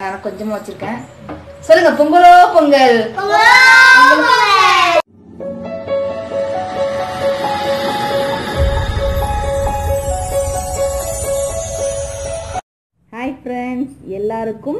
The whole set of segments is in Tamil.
நான் கொஞ்சமா வச்சிருக்கேன் சொல்லுங்க பொங்கலோ பொங்கல் ஹாய் ஃப்ரெண்ட்ஸ் எல்லாருக்கும்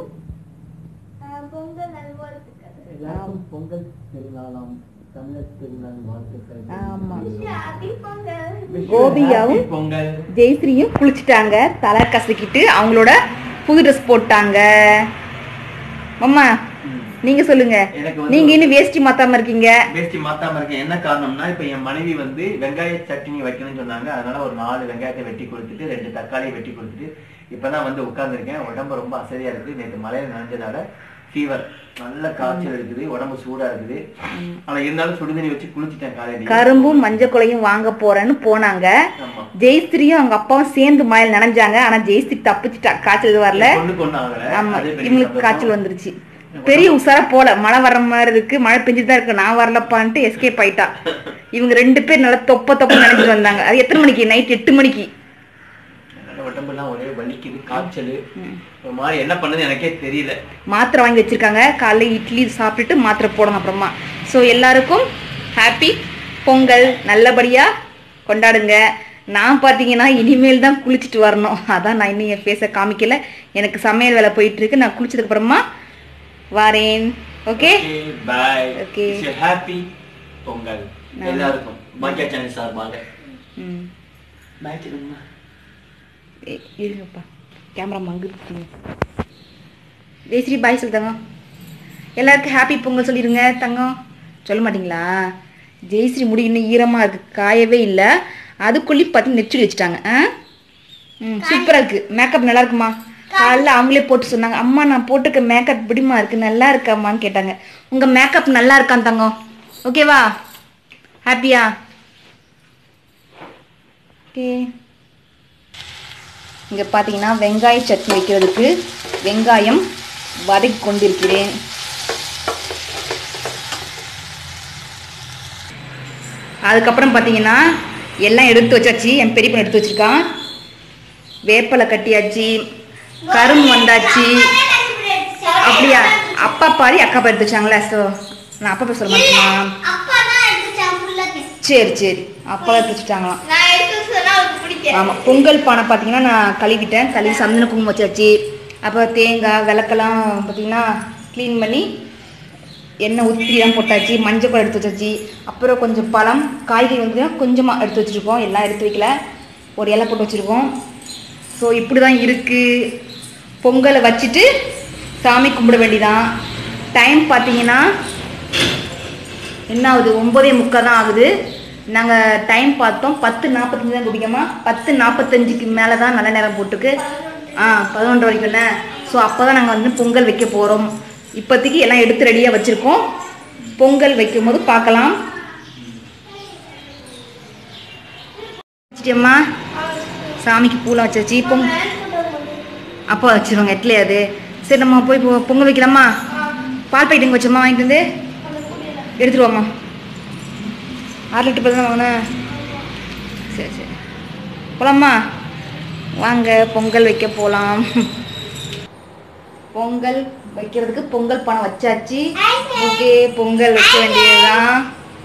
எல்லாருக்கும் பொங்கல் திருநாளாம் தமிழர் திருநாள் வாழ்த்துக்கள் ஆமா Wish you கோபியாவும் happy பொங்கல் ஜெயஸ்ரீயும் குளிச்சுட்டாங்க தலை கசக்கிட்டு அவங்களோட புது ட்ரெஸ் போட்டாங்க அம்மா நீங்க சொல்லுங்க எனக்கு வந்து நீங்க இன்னும் வேஷ்டி மாத்தாம இருக்கீங்க வேஷ்டி மாத்தாம இருக்கேன் என்ன காரணம்னா இப்ப என் மனைவி வந்து வெங்காய சட்னி வைக்கணும்னு சொன்னாங்க அதனால ஒரு நாலு வெங்காயத்தை வெட்டி கொடுத்துட்டு ரெண்டு தக்காளியை வெட்டி கொடுத்துட்டு இப்பதான் வந்து உட்கார்ந்துருக்கேன் உடம்பு ரொம்ப அசதியா இருக்குது நேற்று மழையில நனைஞ்சதால ஃபீவர் நல்ல காய்ச்சல் இருக்குது உடம்பு சூடா இருக்குது ஆனா இருந்தாலும் சுடுதண்ணி வச்சு குளிச்சிட்டேன் காலையில கரும்பும் மஞ்சள் குலையும் வாங்க போறேன்னு போனாங்க ஆமா ஜெயஸ்ரீயும் அவங்க அப்பாவும் சேர்ந்து மழையில் நனைஞ்சாங்க ஆனா ஜெயஸ்ரீ தப்பிச்சுட்டா காய்ச்சல் எதுவும் வரல என் பொண்ணுக்கு ஒண்ணும் ஆகல ஆமா அதே பெரிய இவங்களுக்கு சந்தோஷம். காய்ச்சல் வந்துருச்சு பெரிய உசாரா போல மழை வர்ற மாதிரி இருக்கு மழை பெஞ்சுட்டு தான் இருக்கு நான் வரலப்பான்ட்டு எஸ்கேப் ஆயிட்டா இவங்க ரெண்டு பேர் நல்லா தொப்ப தொப்ப நினைச்சிட்டு வந்தாங்க அது எத்தனை மணிக்கு நைட் எட்டு மணிக்கு என்னால உடம்பெல்லாம் ஒரே வலிக்குது காய்ச்சல் ஒரு மாதிரி என்ன பண்ணது எனக்கே தெரியல மாத்திரை வாங்கி வச்சிருக்காங்க காலைல இட்லி சாப்பிட்டுட்டு மாத்திரை போடணும் அப்புறமா ஸோ எல்லாருக்கும் ஹாப்பி பொங்கல் நல்லபடியா கொண்டாடுங்க நான் பார்த்தீங்கன்னா இனிமேல் தான் குளிச்சுட்டு வரணும் அதான் நான் இன்னும் என் ஃபேஸை காமிக்கல எனக்கு சமையல் வேலை போயிட்டு இருக்கு நான் குளிச்சதுக்கு அப்புறமா வரேன் okay bye Okay. Happy Pongal எல்லாருக்கும் பாக்கியா சேனல் சார்பாக ம் பாய் சொல்லுங்கம்மா ஏ, இருங்கப்பா கேமரா மங்கிருக்குங்க ஜெயஸ்ரீ பாய் சொல்லு தங்கம் எல்லாருக்கும் ஹாப்பி பொங்கல் சொல்லிடுங்க தங்கம் சொல்ல மாட்டீங்களா ஜெயஸ்ரீ முடி இன்னும் ஈரமாக இருக்கு காயவே இல்லை அதுக்குள்ளேயும் பார்த்து நெச்சுடி வச்சுட்டாங்க ஆ ம் சூப்பராக இருக்கு மேக்கப் நல்லா இருக்குமா காலைல அவங்களே போட்டு சொன்னாங்க அம்மா நான் போட்டுக்க மேக்கப் எப்படிமா இருக்கு நல்லா இருக்காம்மான்னு கேட்டாங்க உங்கள் மேக்கப் நல்லா இருக்கான் தங்கம் ஓகேவா ஹாப்பியா ஓகே இங்கே பார்த்தீங்கன்னா வெங்காய சட்னி வைக்கிறதுக்கு வெங்காயம் வதக்கி கொண்டிருக்கிறேன் அதுக்கப்புறம் பார்த்தீங்கன்னா எல்லாம் எடுத்து வச்சாச்சு என் பெரியப்பன் எடுத்து வச்சிருக்கான் வேப்பலை கட்டியாச்சு கரும்பு வந்தாச்சு அப்படியா அப்பா பாதி அக்கா பாதி எடுத்து வச்சாங்களா ஸோ நான் அப்பா பேர் சொல்ல மாட்டேமா சரி சரி அப்பா எடுத்து வச்சுட்டாங்களாம் ஆமாம் பொங்கல் பானை பார்த்தீங்கன்னா நான் கழுவிட்டேன் கழுவி சந்தன குங்குமம் வச்சாச்சு அப்புறம் தேங்காய் விளக்கெல்லாம் பார்த்தீங்கன்னா க்ளீன் பண்ணி எண்ணெய் ஊற்றி தான் போட்டாச்சு மஞ்சள் கூட எடுத்து வச்சாச்சு அப்புறம் கொஞ்சம் பழம் காய்கறி வந்து கொஞ்சமாக எடுத்து வச்சுருக்கோம் எல்லாம் எடுத்து வைக்கல ஒரு இலை போட்டு வச்சுருக்கோம் ஸோ இப்படி தான் இருக்குது பொங்கலை வச்சுட்டு சாமி கும்பிட வேண்டியதான் டைம் பார்த்தீங்கன்னா என்ன ஆகுது ஒம்பதே முக்கால் தான் ஆகுது நாங்கள் டைம் பார்த்தோம் பத்து நாற்பத்தஞ்சு தான் குடிக்கமா பத்து நாற்பத்தஞ்சுக்கு மேலே தான் நல்ல நேரம் போட்டுருக்கு ஆ பதினொன்று வரைக்கும் ஸோ அப்போ தான் நாங்கள் வந்து பொங்கல் வைக்க போகிறோம் இப்போதைக்கு எல்லாம் எடுத்து ரெடியாக வச்சுருக்கோம் பொங்கல் வைக்கும் போது பார்க்கலாம் வச்சிட்டியம்மா சாமிக்கு பூலாம் வச்சாச்சு பொங் அப்பா வச்சிருவாங்க எட்லே அது சரி நம்ம போய் பொ- பொங்கல் வைக்கலாமா பால் பாக்கெட் எங்கே வச்சோம்மா வாங்கிட்டு வந்து எடுத்துட்டு வாம்மா ஆறு லிட்டர் பால் தான் வாங்கினேன் சரி சரி போலாமா வாங்க பொங்கல் வைக்க போகலாம் பொங்கல் வைக்கிறதுக்கு பொங்கல் பணம் வச்சாச்சு ஓகே பொங்கல் வைக்க வேண்டியதுதான்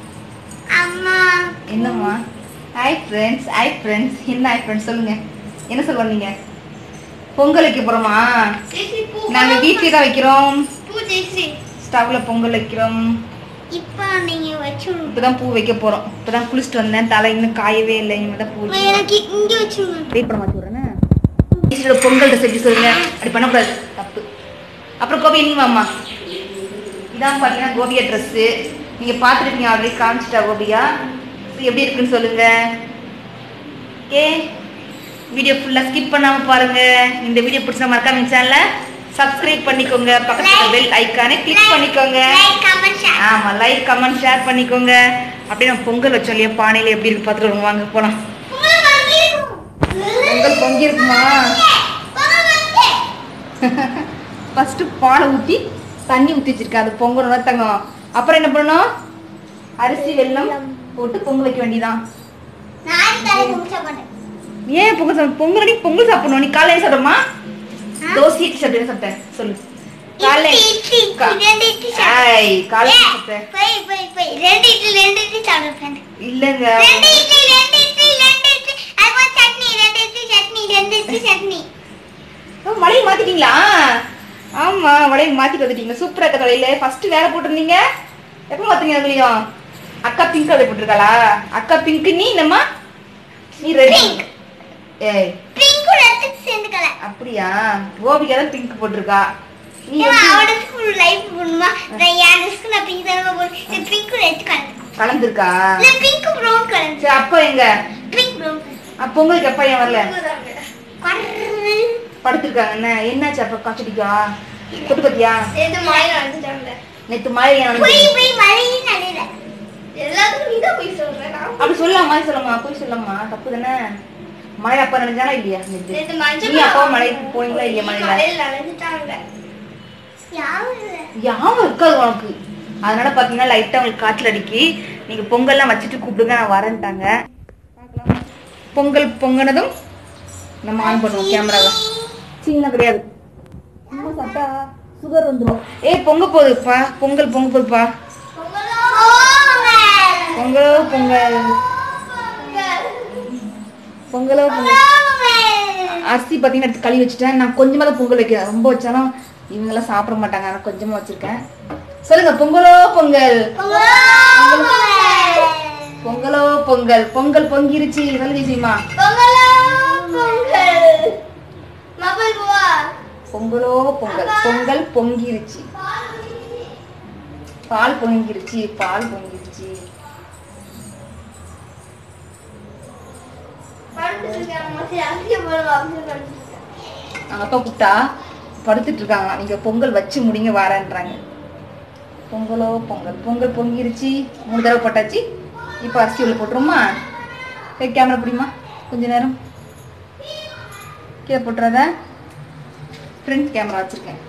என்னம்மா ஹாய் ஃப்ரெண்ட்ஸ் ஹாய் ஃப்ரெண்ட்ஸ் என்ன ஹாய் ஃப்ரெண்ட்ஸ் சொல்லுங்க என்ன சொல்லுவோம் நீங்க பொங்கல் வைக்க போறோமா நாங்க வீட்லயே தான் வைக்கிறோம் ஸ்டவ்ல பொங்கல் வைக்கிறோம் இப்ப நீங்க வச்சுருங்க இப்பதான் பூ வைக்க போறோம் இப்பதான் குளிச்சுட்டு வந்தேன் தலை இன்னும் காயவே இல்லை இனிமே தான் பூ வைக்கணும். எனக்கு இங்க வச்சுருங்க வெயிட் பண்ண மாட்டேன் டீச்சரோட பொங்கல் ட்ரெஸ் எப்படி சொல்லுங்க அப்படி பண்ணக்கூடாது தப்பு அப்புறம் கோபி நீங்க வாம்மா இதான் பார்த்தீங்கன்னா கோபியா ட்ரெஸ்ஸு நீங்கள் பார்த்துருப்பீங்க ஆல்ரெடி காமிச்சிட்டா கோபியா இது எப்படி இருக்குன்னு சொல்லுங்க ஓகே வீடியோ ஃபுல்லாக ஸ்கிப் பண்ணாமல் பாருங்க இந்த வீடியோ பிடிச்சா மறக்காம என் சேனலை சப்ஸ்கிரைப் பண்ணிக்கோங்க பக்கத்தில் பெல் ஐக்கானே கிளிக் பண்ணிக்கோங்க லைக் கமெண்ட் ஷேர் ஆமாம் லைக் கமெண்ட் ஷேர் பண்ணிக்கோங்க அப்படியே நம்ம பொங்கல் வச்சோம் இல்லையா பானையில் எப்படி இருக்கு பார்த்துட்டு வாங்க போகலாம் பொங்கல் பொங்கி இருக்குமா ஃபர்ஸ்ட் பாலை ஊற்றி தண்ணி ஊற்றி வச்சிருக்கேன் அது பொங்கணும் தங்கம் அப்புறம் என்ன பண்ணணும் அரிசி வெல்லம் போட்டு பொங்கல் வைக்க வேண்டியதான் நான் தலை கும்பிட மாட்டேன் ஏன் பொங்கல் சாப்பிட பொங்கல் அன்னைக்கு பொங்கல் சாப்பிடணும் நீ காலையில சாப்பிடுமா தோசை சாப்பிட்டு சாப்பிட்டேன் சொல்லு காலை இட்லி, இட்லி, கா- ரெண்டு இட்லி சாப்பிடு. ஐய் காலை ஏய், சாப்பிட்டேன். போய், போய், போய். ரெண்டு இட்லி, ரெண்டு இட்லி சாப்பிடுறேன். இல்லங்க ரெண்டு இட்லி, ரெண்டு இட்லி, ரெண்டு இட்லி. அதுக்கப்புறம் சட்னி, ரெண்டு இட்லி, சட்னி, ரெண்டு இட்லி, சட்னி. ஓ, மலையை மாத்திட்டீங்களா ஆமா மலையை மாத்திட்டு வந்துட்டீங்க சூப்பரா இருக்க தலையில ஃபர்ஸ்ட் வேலை போட்டிருந்தீங்க எப்ப மாத்தீங்க அதுலயும் அக்கா பிங்க் அதை போட்டிருக்காளா அக்கா பிங்க் நீ என்னம்மா நீ ரெட் Pink. ஏய் பிங்க்கும் ரெட்டுக்கும் சேர்ந்துக்கல. அப்படியா கோபிகா தான் பிங்க் போட்டிருக்கா நீ ஏம்மா, எப்படி அவட school life போடணுமா? நான் என் dress க்கு நான் pink தானம்மா போடணும். இது pink red கலந்து. கலந்துருக்கா இல்ல, pink brown கலந்து. சரி அப்போ எங்க Pink brown அப்ப உங்களுக்கு எப்ப ஏன் வரல கலந்து. படுத்திருக்காங்க என்ன என்னாச்சு அப்ப காய்ச்சடிக்கா தொட்டு பத்தியா இது மழை நடந்துட்டாங்க. நேத்து மழை ஏன் போய் வந்துச்சு? போய் மழையும் நனையில. எல்லாத்துக்கும் நீதான் போய் சொல்ற நான் அப்படி சொல்லலாமா சொல்லமா போய் சொல்லலாமா தப்பு தானே மழை அப்ப நினைஞ்சானா இல்லையா நேத்து? நேத்து மஞ்சள் நீ அப்பா மழைக்கு போனீங்களா இல்லையா மழையில மழையில நனைஞ்சிட்டாங்க. யாரு? யாவும் இருக்காது உனக்கு அதனால பாத்தீங்கன்னா லைட்டா உங்களுக்கு காய்ச்சல் அடிக்கி நீங்க பொங்கல்லாம் வச்சுட்டு கூப்பிடுங்க நான் வரேன்ட்டாங்க பார்க்கலாமா? பொங்கல் பொங்கினதும் நம்ம ஆன் பண்ணுவோம் கேமராவை சீனா கிடையாது சும்மா சாப்பிட்டா சுகர் வந்துடும் ஏய் பொங்க போகுதுப்பா பொங்கல் பொங்க போகுதுப்பா பொங்கலோ பொங்கல் பொங்கலோ பொங்கல் அரிசி பார்த்தீங்கன்னா எடுத்து கழுவி வச்சுட்டேன் நான் கொஞ்சமாக தான் பொங்கல் வைக்கிறேன் ரொம்ப வச்சாலும் இவங்கெல்லாம் சாப்பிட மாட்டாங்க ஆனால் கொஞ்சமாக வச்சுருக்கேன் சொல்லுங்க பொங்கலோ பொங்கல் பொங்கலோ பொங்கல் பொங்கல் பொங்கிருச்சு சொல்லுங்க ஜீமா பொங்கலோ பொங்கல் பொங்கல் பொங்கிருச்சு பால் பொங்கிருச்சு பால் பொங்கிருச்சு அவங்க அப்பா கூப்பிட்டா படுத்துட்டு இருக்காங்க நீங்க பொங்கல் வச்சு முடிங்க வாரேன்றாங்க பொங்கலோ பொங்கல் பொங்கல் பொங்கிருச்சு மூணு தடவை போட்டாச்சு இப்போ அரிசி உள்ள போட்டுருமா சரி கேமரா பிடிமா கொஞ்ச நேரம் கீழே போட்டுறத ஃப்ரண்ட் கேமரா வச்சிருக்கேன்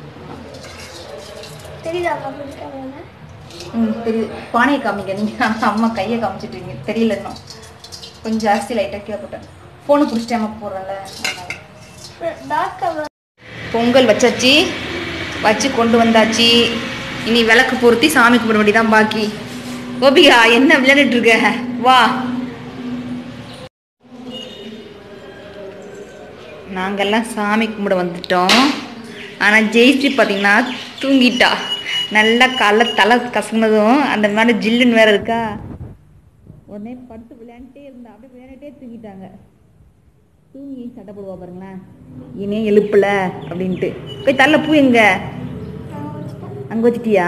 ம் தெரியுது பானையை காமிங்க நீங்கள் அம்மா கையை காமிச்சிட்ருங்க தெரியல இன்னும் கொஞ்சம் ஜாஸ்தி லைட்டாக கீழே போட்டேன் ஃபோனை பிடிச்சிட்டே அம்மா போடுறேன்ல அதனால. பொங்கல் வச்சாச்சு வச்சு கொண்டு வந்தாச்சு இனி விளக்கு பொருத்தி சாமி கும்பிட வேண்டியதான் பாக்கி கோபிகா என்ன விளையாடிட்டு இருக்க வா நாங்கெல்லாம் சாமி கும்பிட வந்துட்டோம் ஆனால் ஜெயஸ்ரீ பார்த்தீங்கன்னா தூங்கிட்டா நல்லா காலைல தலை கசங்கினதும் அந்த மாதிரி ஜில்லுன்னு வேற இருக்கா உடனே படுத்து விளையாண்டுட்டே இருந்தா அப்படியே விளையாண்டுட்டே தூங்கிட்டாங்க தூங்கி சட்டை போடுவா பாருங்களேன் இனியும் எழுப்புல அப்படின்ட்டு போய் தள்ள பூ எங்க அங்க வச்சிட்டியா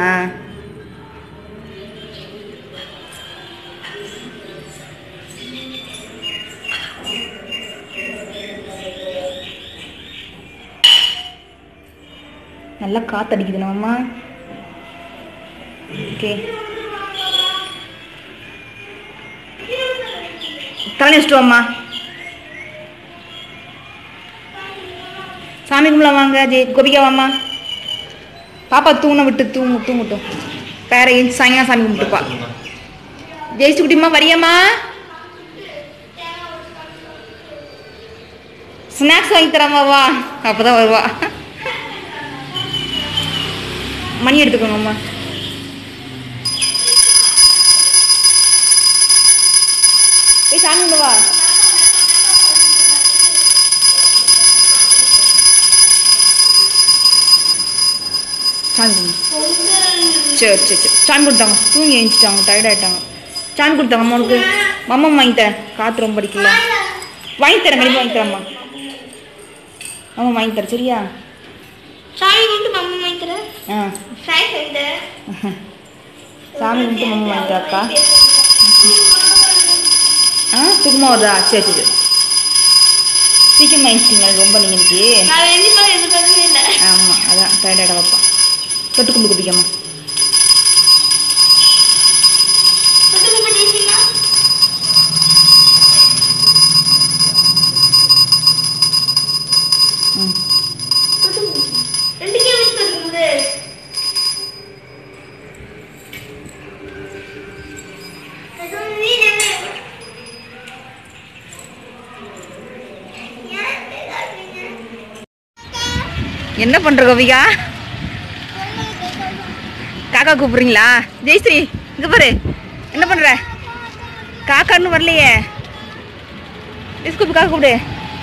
நல்லா காத்தடிக்குது நம்மம்மா ஓகே தலை வச்சுட்டு வாம்மா சாமி கும்பலாம் வாங்க ஜெய் கோபிகா வாம்மா பாப்பா தூணை விட்டு தூங்கு தூங்கட்டும் பேர ஏஞ்சி சாயங்காலம் சாமி கும்பிட்டுப்பா ஜெயிச்சு குட்டிம்மா வரியாம்மா ஸ்நாக்ஸ் வாங்கி தராமா வா அப்பதான் வருவா மணி எடுத்துக்கோங்கம்மா ஏய் சாமி கும்பிடு வா சாமி கும்பிடு சரி சரி சரி சாமி கொடுத்தாங்க தூங்கி எழுந்துட்டாங்க டயர்ட் ஆயிட்டாங்க சாமி கொடுத்தாங்க அம்மா உனக்கு மம்மா வாங்கி தரேன் காற்று ரொம்ப அடிக்கல வாங்கி தரேன் கண்டிப்பாக வாங்கி தரேம்மா அம்மா வாங்கி தரேன் சரியா சாமி கும்பிட்டு மம்மி வாங்கிக்கிறேன் ஆ ஸ்நாக்ஸ் வாங்கிட்டு சாமி கும்பிட்டு மம்மா வாங்கி தரக்கா ஆ சுகமா வருதா சரி சரி சீக்கிரம் வாங்கிச்சிங்களா ரொம்ப நீங்கள் இன்னைக்கு நான் எதிர்பார்க்க எதிர்பார்க்கவே இல்லை ஆமாம் அதான் டயர்டாக வைப்பா தொட்டு கும்பிட்டு குடிக்காமா தொட்டு கும்பிட்டீங்களா ம் தொட்டு கும்பிடு. ரெண்டு கே வச்சு தொட்டு கும்பிடு அது ஒரு வீடு. ஏன் பேசாதீங்க? என்ன பண்ணுற கோபிகா காக்கா கூப்பிடுறீங்களா ஜெயஸ்ரீ இங்க பாரு என்ன பண்ற காக்கா இன்னும் வரலையே ஜெயஸ்ரீ கூப்பிடு காக்கா கூப்பிடு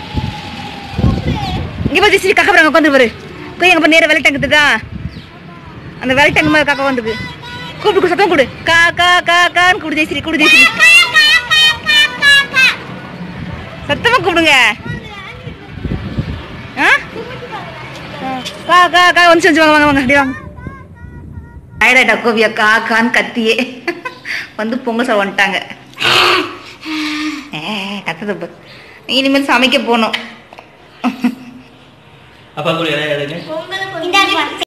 இங்க பாரு ஜெயஸ்ரீ காக்கா பாருங்க உட்காந்து பாரு போய் எங்க பாரு நேரம் வெள்ளை டங்கு தான் அந்த வெள்ளை டங்கு மாதிரி காக்கா வந்துருக்கு கூப்பிடு கூப்பிடு, சத்தம் கொடு கா கா கா கான்னு கூப்பிடு ஜெயஸ்ரீ கூப்பிடு ஜெயஸ்ரீ சத்தமா கூப்பிடுங்க ஆ கா கா கா வந்து செஞ்சு வாங்க வாங்க வாங்க அப்படியே வாங்க டயர்டாயிட்டா கோவியா கா கான்னு கத்தியே வந்து பொங்கல் சார் வந்துட்டாங்க ஏ கத்துது பாரு. இனிமேல் சமைக்க போகணும் அப்பா கூட இடம் எடுங்க இந்த